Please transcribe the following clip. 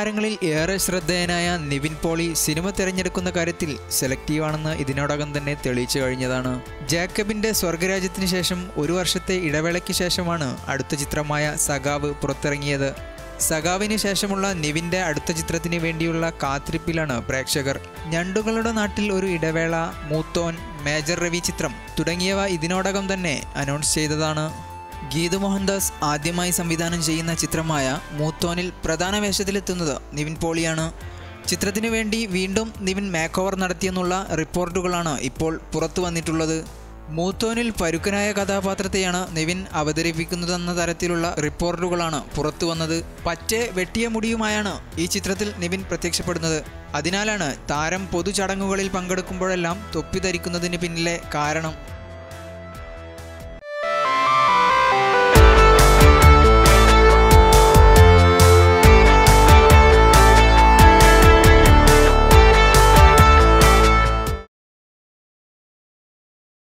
താരങ്ങളിൽ ഏറെ ശ്രദ്ധേയനായ നിവിൻ പോളി സിനിമ തിരഞ്ഞെടുക്കുന്ന കാര്യത്തിൽ സെലക്റ്റീവാണെന്ന് ഇതിനോടകം തന്നെ തെളിയിച്ചു കഴിഞ്ഞതാണ് ജാക്കബിന്റെ സ്വർഗരാജ്യത്തിന് ശേഷം ഒരു വർഷത്തെ ഇടവേളയ്ക്ക് ശേഷമാണ് അടുത്ത ചിത്രമായ സഖാവ് പുറത്തിറങ്ങിയത് സഖാവിന് ശേഷമുള്ള നിവിന്റെ അടുത്ത ചിത്രത്തിന് വേണ്ടിയുള്ള കാത്തിരിപ്പിലാണ് പ്രേക്ഷകർ ഞണ്ടുകളുടെ നാട്ടിൽ ഒരു ഇടവേള മൂത്തോൻ മേജർ രവി ചിത്രം തുടങ്ങിയവ ഇതിനോടകം തന്നെ അനൗൺസ് ചെയ്തതാണ് ഗീതു മോഹൻദാസ് ആദ്യമായി സംവിധാനം ചെയ്യുന്ന ചിത്രമായ മൂത്തോനിൽ പ്രധാന വേഷത്തിലെത്തുന്നത് നിവിൻ പോളിയാണ് ചിത്രത്തിനു വേണ്ടി വീണ്ടും നിവിൻ മേക്ക് ഓവർ നടത്തിയെന്നുള്ള റിപ്പോർട്ടുകളാണ് ഇപ്പോൾ പുറത്തു വന്നിട്ടുള്ളത് മൂത്തോനിൽ പരുക്കനായ കഥാപാത്രത്തെയാണ് നിവിൻ അവതരിപ്പിക്കുന്നതെന്ന തരത്തിലുള്ള റിപ്പോർട്ടുകളാണ് പുറത്തു വന്നത് പറ്റെ വെട്ടിയ മുടിയുമായാണ് ഈ ചിത്രത്തിൽ നിവിൻ പ്രത്യക്ഷപ്പെടുന്നത് അതിനാലാണ് താരം പൊതുചടങ്ങുകളിൽ പങ്കെടുക്കുമ്പോഴെല്ലാം തൊപ്പി ധരിക്കുന്നതിന് പിന്നിലെ കാരണം